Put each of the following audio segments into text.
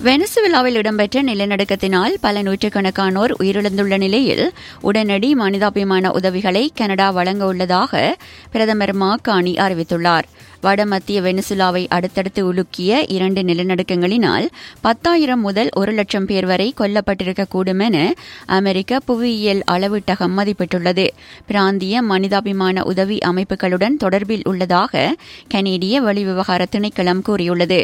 வெனிசுவேலாவில் இடம்பெற்ற நிலநடுக்கத்தினால் பல நூற்றுக்கணக்கானோர் உயிரிழந்துள்ள நிலையில் உடனடி மனிதாபிமான உதவிகளை கனடா வழங்க உள்ளதாக பிரதமர் மாக்கானி அறிவித்துள்ளார் வடமத்திய வெனிசுலாவை அடுத்தடுத்து உலுக்கிய இரண்டு நிலநடுக்கங்களினால் பத்தாயிரம் முதல் ஒரு லட்சம் பேர் வரை கொல்லப்பட்டிருக்கக்கூடும் என அமெரிக்க புவியியல் அளவீட்டகம் மதிப்பிட்டுள்ளது பிராந்திய மனிதாபிமான உதவி அமைப்புகளுடன் தொடர்பில் உள்ளதாக கனேடிய வெளிவிவகார திணைக்களம் கூறியுள்ளது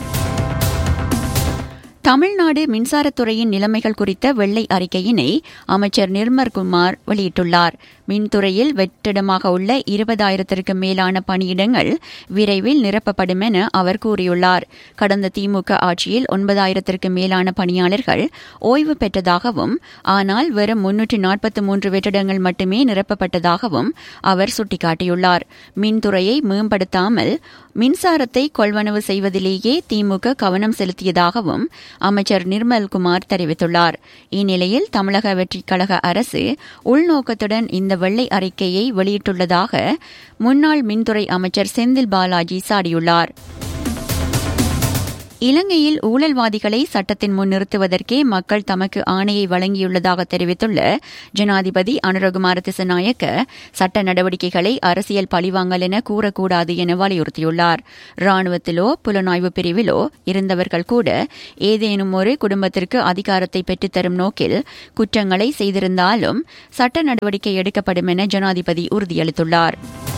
தமிழ்நாடு மின்சாரத்துறையின் நிலைமைகள் குறித்த வெள்ளை அறிக்கையினை அமைச்சர் நிர்மல்குமார் வெளியிட்டுள்ளார் மின்துறையில் வெற்றிடமாக உள்ள இருபதாயிரத்திற்கும் மேலான பணியிடங்கள் விரைவில் நிரப்பப்படும் என அவர் கூறியுள்ளார் கடந்த திமுக ஆட்சியில் ஒன்பதாயிரத்திற்கும் மேலான பணியாளர்கள் ஓய்வு பெற்றதாகவும் ஆனால் வெறும் முன்னூற்று நாற்பத்தி மூன்று வெற்றிடங்கள் மட்டுமே நிரப்பப்பட்டதாகவும் அவர் சுட்டிக்காட்டியுள்ளார் மின்துறையை மேம்படுத்தாமல் மின்சாரத்தை கொள்வனவு செய்வதிலேயே திமுக கவனம் செலுத்தியதாகவும் அமைச்சர் நிர்மல்குமார் தெரிவித்துள்ளார் இந்நிலையில் தமிழக வெற்றிக் கழக அரசு உள்நோக்கத்துடன் இந்த வெள்ளை அறிக்கையை வெளியிட்டுள்ளதாக முன்னாள் மின்துறை அமைச்சர் செந்தில் பாலாஜி சாடியுள்ளார் இலங்கையில் ஊழல்வாதிகளை சட்டத்தின் முன் நிறுத்துவதற்கே மக்கள் தமக்கு ஆணையை வழங்கியுள்ளதாக தெரிவித்துள்ள ஜனாதிபதி அனுரகுமார திசநாயக்க சட்ட நடவடிக்கைகளை அரசியல் பழிவாங்கல் என கூறக்கூடாது என வலியுறுத்தியுள்ளார் ராணுவத்திலோ புலனாய்வு பிரிவிலோ இருந்தவர்கள் கூட ஏதேனும் ஒரு குடும்பத்திற்கு அதிகாரத்தை பெற்றுத்தரும் நோக்கில் குற்றங்களை செய்திருந்தாலும் சட்ட நடவடிக்கை எடுக்கப்படும் என ஜனாதிபதி உறுதியளித்துள்ளார்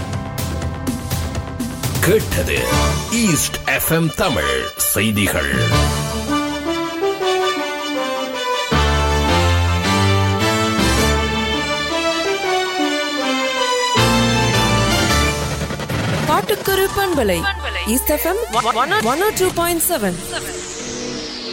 கேட்டது ஈஸ்ட் எஃப்எம் தமிழ் செய்திகள் பாட்டுக்குரு பண்பலை East FM one two point seven